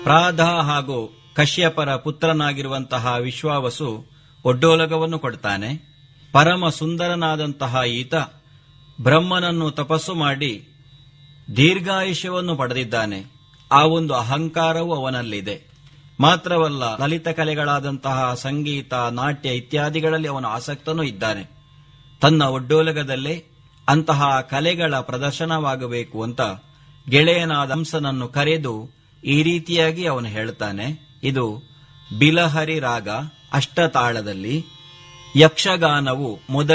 ಪ್ರಾಧ ಹಾಗೂ ಕಶ್ಯಪರ ಪುತ್ರನಾಗಿರುವಂತಹ ವಿಶ್ವಾವಸು ಒಡ್ಡೋಲಗವನ್ನು ಕೊಡ್ತಾನೆ ಪರಮ ಸುಂದರನಾದಂತಹ ಈತ ಬ್ರಹ್ಮನನ್ನು ತಪಸ್ಸು ಮಾಡಿ ದೀರ್ಘಾಯುಷ್ಯವನ್ನು ಪಡೆದಿದ್ದಾನೆ ಆ ಒಂದು ಅಹಂಕಾರವು ಅವನಲ್ಲಿದೆ ಮಾತ್ರವಲ್ಲ ಲಲಿತ ಕಲೆಗಳಾದಂತಹ ಸಂಗೀತ ನಾಟ್ಯ ಇತ್ಯಾದಿಗಳಲ್ಲಿ ಅವನು ಆಸಕ್ತನೂ ಇದ್ದಾನೆ ತನ್ನ ಒಡ್ಡೋಲಗದಲ್ಲೇ ಅಂತಹ ಕಲೆಗಳ ಪ್ರದರ್ಶನವಾಗಬೇಕು ಅಂತ ಗೆಳೆಯನಾದ ಹಂಸನನ್ನು ಕರೆದು ಈ ರೀತಿಯಾಗಿ ಅವನು ಹೇಳ್ತಾನೆ ಇದು ಬಿಲಹರಿ ರಾಗ ಅಷ್ಟತಾಳದಲ್ಲಿ ಯಕ್ಷಗಾನವು ಮೊದಲ